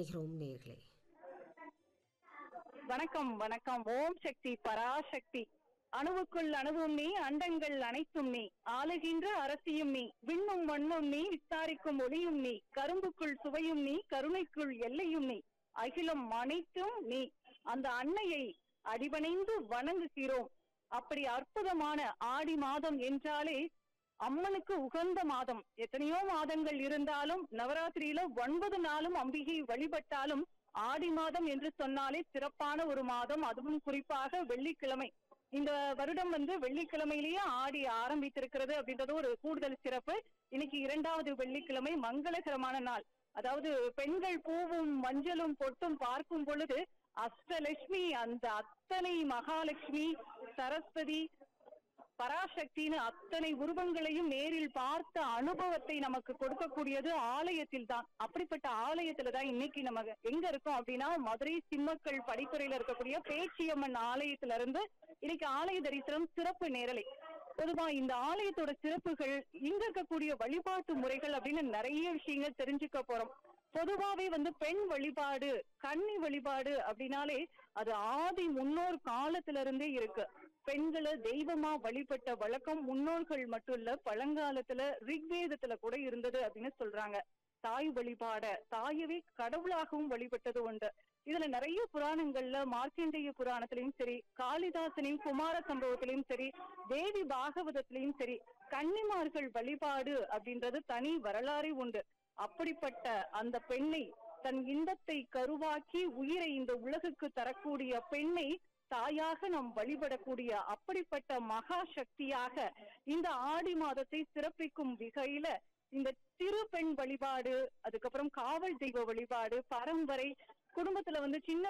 இணைகிறோம் நேர்களே வணக்கம் வணக்கம் ஓம் சக்தி பராசக்தி அணுவுக்குள் அணுவும் நீ அண்டங்கள் அனைத்தும் நீ ஆளுகின்ற அரசியும் நீ விண்ணும் மண்ணும் நீ விசாரிக்கும் ஒளியும் நீ கரும்புக்குள் சுவையும் நீ கருணைக்குள் எல்லையும் நீ அகிலம் அனைத்தும் நீ அந்த அன்னையை அடிபணிந்து வணங்குகிறோம் அப்படி அற்புதமான ஆடி மாதம் என்றாலே அம்மனுக்கு உகந்த மாதம் எத்தனையோ மாதங்கள் இருந்தாலும் நவராத்திரியில ஒன்பது நாளும் அம்பிகை வழிபட்டாலும் ஆடி மாதம் என்று சொன்னாலே சிறப்பான ஒரு மாதம் அதுவும் குறிப்பாக வெள்ளிக்கிழமை இந்த வருடம் வந்து வெள்ளிக்கிழமையிலேயே ஆடி ஆரம்பித்திருக்கிறது அப்படின்றது ஒரு கூடுதல் சிறப்பு இன்னைக்கு இரண்டாவது வெள்ளிக்கிழமை மங்களகரமான நாள் அதாவது பெண்கள் பூவும் மஞ்சளும் பொட்டும் பார்க்கும் பொழுது அஷ்டலட்சுமி அந்த அத்தனை மகாலட்சுமி சரஸ்வதி பராசக்தின்னு அத்தனை உருவங்களையும் நேரில் பார்த்த அனுபவத்தை நமக்கு கொடுக்கக்கூடியது ஆலயத்தில் தான் அப்படிப்பட்ட ஆலயத்துல தான் இன்னைக்கு நம்ம எங்க இருக்கோம் அப்படின்னா மதுரை சிம்மக்கல் படித்துறையில இருக்கக்கூடிய பேச்சியம்மன் ஆலயத்துல இருந்து இன்னைக்கு ஆலய தரிசனம் சிறப்பு நேரலை பொதுவா இந்த ஆலயத்தோட சிறப்புகள் இங்க இருக்கக்கூடிய வழிபாட்டு முறைகள் அப்படின்னு நிறைய விஷயங்கள் தெரிஞ்சுக்க போறோம் பொதுவாவே வந்து பெண் வழிபாடு கன்னி வழிபாடு அப்படின்னாலே அது ஆதி முன்னோர் காலத்துல இருந்தே இருக்கு பெண்களை தெய்வமா வழிபட்ட வழக்கம் முன்னோர்கள் மட்டும் இல்ல பழங்காலத்துல ரிக்வேதத்துல கூட இருந்தது அப்படின்னு சொல்றாங்க தாய் வழிபாட தாயவே கடவுளாகவும் வழிபட்டது உண்டு இதுல நிறைய புராணங்கள்ல மார்க்கண்டேய புராணத்திலையும் சரி காளிதாசனையும் குமார சம்பவத்திலையும் சரி தேவி பாகவதத்திலையும் சரி கன்னிமார்கள் வழிபாடு அப்படின்றது தனி வரலாறே உண்டு அப்படிப்பட்ட அந்த பெண்ணை தன் இன்பத்தை கருவாக்கி உயிரை இந்த உலகுக்கு தரக்கூடிய பெண்ணை தாயாக நாம் வழிபடக்கூடிய அப்படிப்பட்ட மகா சக்தியாக இந்த ஆடி மாதத்தை சிறப்பிக்கும் வகையில இந்த சிறு பெண் வழிபாடு அதுக்கப்புறம் காவல் தெய்வ வழிபாடு பரம்பரை குடும்பத்துல வந்து சின்ன